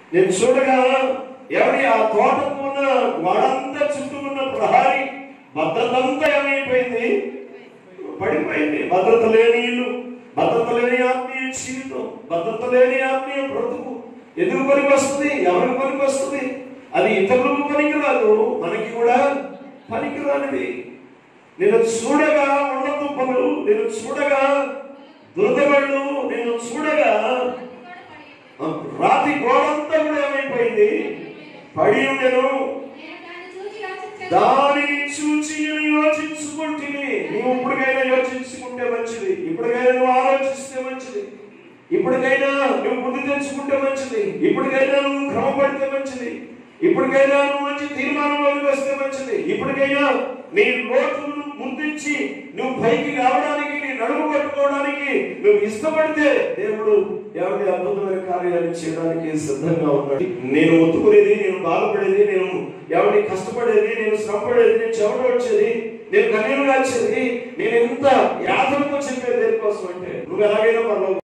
నేను చూడగా ఎవరి ఆ తోటకు ఉన్న వాడంతా చుట్టూ ఉన్న ప్రహారీ భద్రతంతా ఏమైపోయింది పడిపోయింది భద్రత లేని ఇల్లు భద్రత లేని ఆత్మీయ జీవితం భద్రత లేని ఆత్మీయ బ్రతుకు ఎందుకు పనికి వస్తుంది ఎవరికి పనికి వస్తుంది అది ఇతరులకు పనికిరాదు మనకి కూడా పనికిరానిది నేను చూడగా ఉన్న తుప్పలు నేను చూడగా దురదగళ్ళు నేను చూడగా ఆ, రాతి గోడంతా కూడా ఏమైపోయింది పడి ఉండెను దానిని చూచి నేను యోచించుకుంటుంది నువ్వు ఇప్పటికైనా యోచించుకుంటే మంచిది ఇప్పటికైనా నువ్వు ఆలోచిస్తే మంచిది ఇప్పటికైనా నువ్వు బుద్ధి తెచ్చుకుంటే మంచిది ఇప్పటికైనా నువ్వు క్రమపడితే మంచిది ఇప్పటికైనా నువ్వు మంచి తీర్మానంలోకి వస్తే మంచిది ఇప్పటికైనా నీ లోతులను ముందుంచి నువ్వు పైకి రావడానికి నీ నడుము పట్టుకోవడానికి నువ్వు ఇష్టపడితే దేవుడు ఎవరి అద్భుతమైన కార్యాలు చేయడానికి సిద్ధంగా ఉన్నాడు నేను ఒత్తుకునేది నేను బాధపడేది నేను ఎవరిని కష్టపడేది నేను శ్రమపడేది నేను చెమట వచ్చేది నేను కన్నీరు కాల్చేది నేను ఎంత యాతనతో చెప్పేది దేనికోసం అంటే నువ్వు ఎలాగైనా పర్వాలేదు